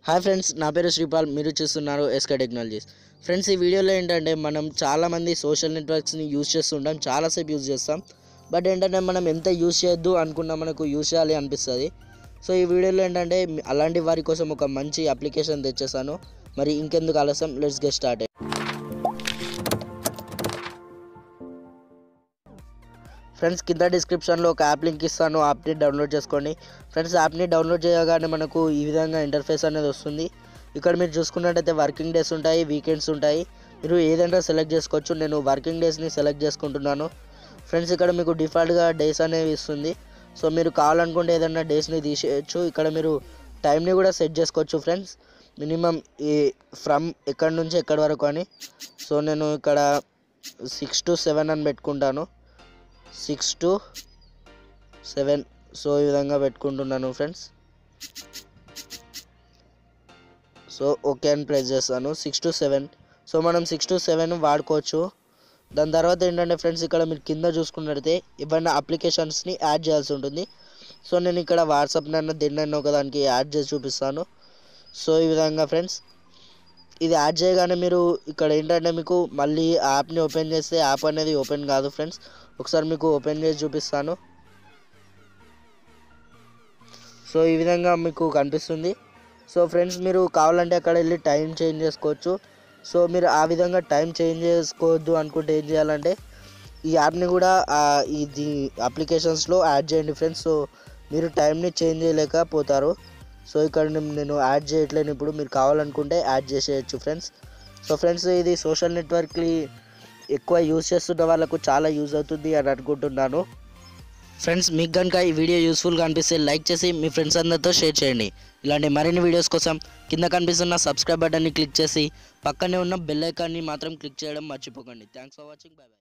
hi friends నా పేరు శ్రీపాల్ మీరు చూస్తున్నారు ఎస్కే టెక్నాలజీస్ ఫ్రెండ్స్ ఈ వీడియోలో ఏంటంటే మనం చాలామంది సోషల్ నెట్వర్క్స్ని యూజ్ చేస్తుంటాం చాలాసేపు యూజ్ చేస్తాం బట్ ఏంటంటే మనం ఎంత యూజ్ చేయొద్దు అనుకున్నా మనకు యూజ్ చేయాలి అనిపిస్తుంది సో ఈ వీడియోలో ఏంటంటే మీ- అలాంటి వారి కోసం ఒక మంచి అప్లికేషన్ తెచ్చేసాను మరి ఇంకెందుకు ఆలస్యం లెట్స్ గెట్ స్టార్ట్ ఫ్రెండ్స్ కింద డిస్క్రిప్షన్లో ఒక యాప్ లింక్ ఇస్తాను ఆ యాప్ని డౌన్లోడ్ చేసుకోండి ఫ్రెండ్స్ యాప్ని డౌన్లోడ్ చేయగానే మనకు ఈ విధంగా ఇంటర్ఫేస్ అనేది వస్తుంది ఇక్కడ మీరు చూసుకున్నట్టయితే వర్కింగ్ డేస్ ఉంటాయి వీకెండ్స్ ఉంటాయి మీరు ఏదంటే సెలెక్ట్ చేసుకోవచ్చు నేను వర్కింగ్ డేస్ని సెలెక్ట్ చేసుకుంటున్నాను ఫ్రెండ్స్ ఇక్కడ మీకు డిఫాల్ట్గా డేస్ అనేవి ఇస్తుంది సో మీరు కావాలనుకుంటే ఏదైనా డేస్ని తీసేయచ్చు ఇక్కడ మీరు టైంని కూడా సెట్ చేసుకోవచ్చు ఫ్రెండ్స్ మినిమం ఈ ఫ్రమ్ ఎక్కడి నుంచి ఎక్కడి వరకు అని సో నేను ఇక్కడ సిక్స్ టు సెవెన్ అని పెట్టుకుంటాను సిక్స్ టు సెవెన్ సో ఈ విధంగా పెట్టుకుంటున్నాను ఫ్రెండ్స్ సో ఓకే అని ప్రెస్ చేస్తాను సిక్స్ టు సెవెన్ సో మనం సిక్స్ టు సెవెన్ వాడుకోవచ్చు దాని తర్వాత ఏంటంటే ఫ్రెండ్స్ ఇక్కడ మీరు కింద చూసుకున్నట్టయితే ఏవైనా అప్లికేషన్స్ని యాడ్ చేయాల్సి ఉంటుంది సో నేను ఇక్కడ వాట్సాప్ నన్ను దేన్నైనా ఒకదానికి యాడ్ చేసి చూపిస్తాను సో ఈ విధంగా ఫ్రెండ్స్ ఇది యాడ్ చేయగానే మీరు ఇక్కడ ఏంటంటే మీకు మళ్ళీ యాప్ని ఓపెన్ చేస్తే యాప్ అనేది ఓపెన్ కాదు ఫ్రెండ్స్ ఒకసారి మీకు ఓపెన్ చేసి చూపిస్తాను సో ఈ విధంగా మీకు కనిపిస్తుంది సో ఫ్రెండ్స్ మీరు కావాలంటే అక్కడ వెళ్ళి టైం చేంజ్ చేసుకోవచ్చు సో మీరు ఆ విధంగా టైం చేంజ్ చేసుకోవద్దు అనుకుంటే ఏం చేయాలంటే ఈ యాప్ని కూడా ఆ, ఇది అప్లికేషన్స్లో యాడ్ చేయండి ఫ్రెండ్స్ సో మీరు టైంని చేంజ్ చేయలేకపోతారు సో ఇక్కడ నేను- నేను యాడ్ చేయట్లేను ఇప్పుడు మీరు కావాలనుకుంటే యాడ్ చేసేయచ్చు ఫ్రెండ్స్ సో ఫ్రెండ్స్ ఇది సోషల్ నెట్వర్క్ని ఎక్కువ యూజ్ చేస్తున్న వాళ్ళకు చాలా యూజ్ అవుతుంది అని అనుకుంటున్నాను ఫ్రెండ్స్ మీకు కనుక ఈ వీడియో యూస్ఫుల్గా అనిపిస్తే లైక్ చేసి మీ ఫ్రెండ్స్ అందరితో షేర్ చేయండి ఇలాంటి మరిన్ని వీడియోస్ కోసం కింద కనిపిస్తున్న సబ్స్క్రైబ్ బటన్ని క్లిక్ చేసి పక్కనే ఉన్న బెల్ ఐకాన్ని మాత్రం క్లిక్ చేయడం మర్చిపోకండి thanks for watching bye by